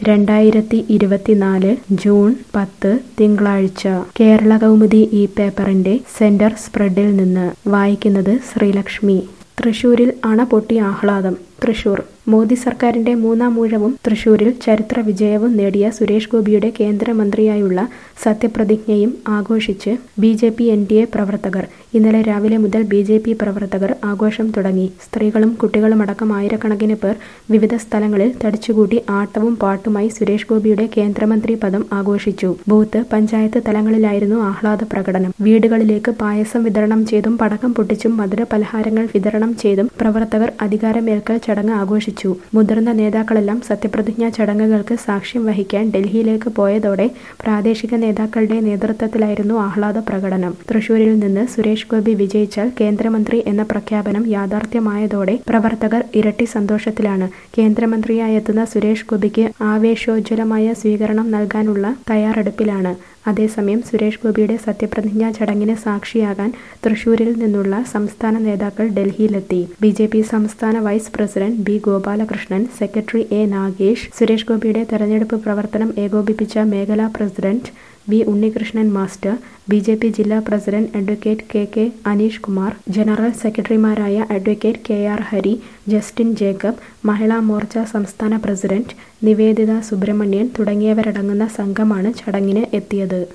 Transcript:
രണ്ടായിരത്തി ഇരുപത്തിനാല് ജൂൺ പത്ത് തിങ്കളാഴ്ച കേരള കൗമുദി ഈ പേപ്പറിന്റെ സെന്റർ സ്പ്രെഡിൽ നിന്ന് വായിക്കുന്നത് ശ്രീലക്ഷ്മി തൃശൂരിൽ അണ പൊട്ടി ആഹ്ലാദം തൃശൂർ മോദി സർക്കാരിന്റെ മൂന്നാം ഊഴവും തൃശൂരിൽ ചരിത്ര വിജയവും നേടിയ സുരേഷ് ഗോപിയുടെ കേന്ദ്രമന്ത്രിയായുള്ള സത്യപ്രതിജ്ഞയും ആഘോഷിച്ച് B J P N D A പ്രവർത്തകർ ഇന്നലെ രാവിലെ മുതൽ ബി ജെ പി പ്രവർത്തകർ ആഘോഷം തുടങ്ങി സ്ത്രീകളും കുട്ടികളുമടക്കം ആയിരക്കണക്കിന് പേർ വിവിധ സ്ഥലങ്ങളിൽ തടിച്ചുകൂടി ആട്ടവും പാട്ടുമായി സുരേഷ് ഗോപിയുടെ കേന്ദ്രമന്ത്രി പദം ആഘോഷിച്ചു ബൂത്ത് പഞ്ചായത്ത് തലങ്ങളിലായിരുന്നു ആഹ്ലാദ പ്രകടനം വീടുകളിലേക്ക് പായസം വിതരണം ചെയ്തും പടക്കം പൊട്ടിച്ചും മധുര പലഹാരങ്ങൾ വിതരണം ചെയ്തും പ്രവർത്തകർ അധികാരമേൽക്കൽ ചടങ്ങ് ആഘോഷിച്ചു മുതിർന്ന നേതാക്കളെല്ലാം സത്യപ്രതിജ്ഞാ ചടങ്ങുകൾക്ക് സാക്ഷ്യം വഹിക്കാൻ ഡൽഹിയിലേക്ക് പോയതോടെ പ്രാദേശിക നേതാക്കളുടെ നേതൃത്വത്തിലായിരുന്നു ആഹ്ലാദ പ്രകടനം തൃശൂരിൽ നിന്ന് സുരേഷ് ഗോപി വിജയിച്ചാൽ കേന്ദ്രമന്ത്രി എന്ന പ്രഖ്യാപനം യാഥാർത്ഥ്യമായതോടെ പ്രവർത്തകർ ഇരട്ടി സന്തോഷത്തിലാണ് കേന്ദ്രമന്ത്രിയായെത്തുന്ന സുരേഷ് ഗോപിക്ക് ആവേശോജ്വലമായ സ്വീകരണം നൽകാനുള്ള തയ്യാറെടുപ്പിലാണ് അതേസമയം സുരേഷ് ഗോപിയുടെ സത്യപ്രതിജ്ഞാ ചടങ്ങിന് സാക്ഷിയാകാൻ തൃശൂരിൽ നിന്നുള്ള സംസ്ഥാന നേതാക്കൾ ഡൽഹിയിലെത്തി ബി ജെ പി സംസ്ഥാന vice president B Gopalakrishnan secretary A Nagesh Suresh ഗോപിയുടെ തെരഞ്ഞെടുപ്പ് പ്രവർത്തനം ഏകോപിപ്പിച്ച മേഖലാ president V Unnikrishnan master B J P ജില്ലാ president advocate K K Aneesh Kumar general സെക്രട്ടറിമാരായ advocate K R Hari Justin Jacob Mahila Morcha സംസ്ഥാന പ്രസിഡന്റ് നിവേദിത സുബ്രഹ്മണ്യൻ തുടങ്ങിയവരടങ്ങുന്ന സംഘമാണ് ചടങ്ങിന് എത്തിയത്